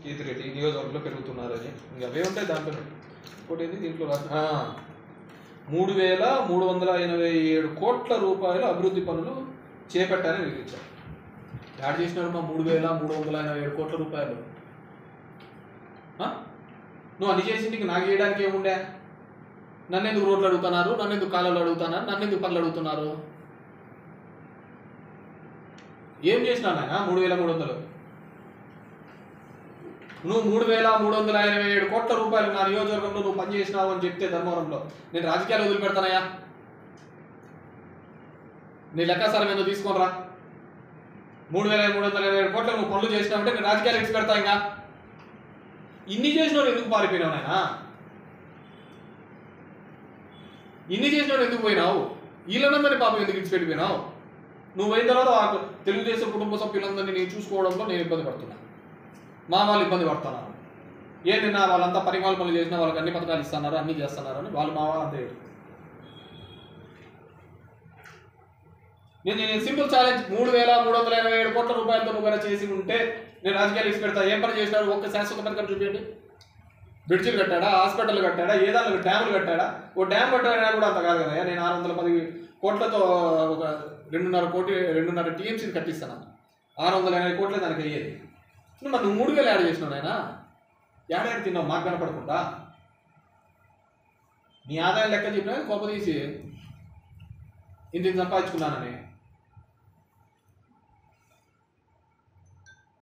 కేతిరెడ్డి ఈ నియోజకవర్గంలో పెరుగుతున్నారని ఇంకా అవే ఉంటాయి దాంట్లో ఇంకోటి ఏంది దీంట్లో రా- ఆ, మూడు వేల మూడు వందల ఎనభై ఏడు కోట్ల రూపాయల అభివృద్ధి పనులు చేపట్టారని వివరించారు యాడ్ చేసినారు మా మూడు వేల మూడు వందల ఎనభై ఏడు కోట్ల రూపాయలు ఆ? నువ్వు అన్ని చేసి నీకు నాకు చేయడానికి ఏముండే నన్ను ఎందుకు రోడ్లు అడుగుతున్నారు నన్ను ఎందుకు కాలువలు అడుగుతున్నారు నన్ను ఎందుకు పనులు అడుగుతున్నారు ఏం చేసినావు నాయన మూడు వేల మూడు వందలు నువ్వు మూడు వేల మూడు వందల ఎనభై ఏడు కోట్ల రూపాయలు నా నియోజకవర్గంలో నువ్వు పని చేసినావు అని చెప్తే ధర్మవరంలో నేను రాజకీయాలు వదిలిపెడతానయ్యా నీ లెక్కాసారం ఏదో తీసుకోనరా మూడు వేల మూడు వందల ఎనభై ఏడు కోట్ల నువ్వు పనులు చేసినావంటే నేను రాజకీయాలు ఇచ్చి పెడతా ఇంకా ఇన్ని చేసినోడు ఎందుకు పారిపోయినావు నాయనా ఇన్ని చేసినోడు ఎందుకు పోయినావు వీళ్ళందరినీ పాపం ఎందుకు ఇచ్చిపెట్టిపోయినావు నువ్వు పోయిన తర్వాత ఆ తెలుగుదేశం కుటుంబ సభ్యులందరినీ నేను చూసుకోవడంలో నేను ఇబ్బంది పడుతున్నా మా వాళ్ళు ఇబ్బంది పడుతున్నారు ఏ నిన్న వాళ్ళంతా పరిమాల పనులు చేసినా వాళ్ళకి అన్ని పథకాలు ఇస్తున్నారు అన్ని చేస్తున్నారు అని వాళ్ళు మా వాళ్ళు అంతే నేను నేను సింపుల్ ఛాలెంజ్ మూడు వేల మూడు వందల ఎనభై ఏడు కోట్ల రూపాయలతో నువ్వు కనుక చేసి ఉంటే నేను రాజకీయాలు ఇచ్చి పెడతా ఏం పని చేసినారు ఒక్క శాశ్వత పథకం చూపించండి బ్రిడ్జిలు కట్టాడా హాస్పిటల్ కట్టాడా ఏదాళ్ళు డ్యాములు కట్టాడా ఓ డ్యామ్ కట్టాడా కూడా అంత కాదు కదా నేను ఆరు వందల పది కోట్లతో ఒక రెండున్నర కోటి రెండున్నర టీఎంసీని కట్టిస్తాను ఆరు వందల ఎనభై కోట్లే దానికి అయ్యేది నువ్వు మరి నువ్వు మూడు వేలు యాడ్ చేసినావు నాయన ఏడాడు తిన్నావు మాకు కనపడకుండా నీ ఆదాయం లెక్క చెప్పినా గొప్ప తీసి ఇంత ఇంత సంపాదించుకున్నానని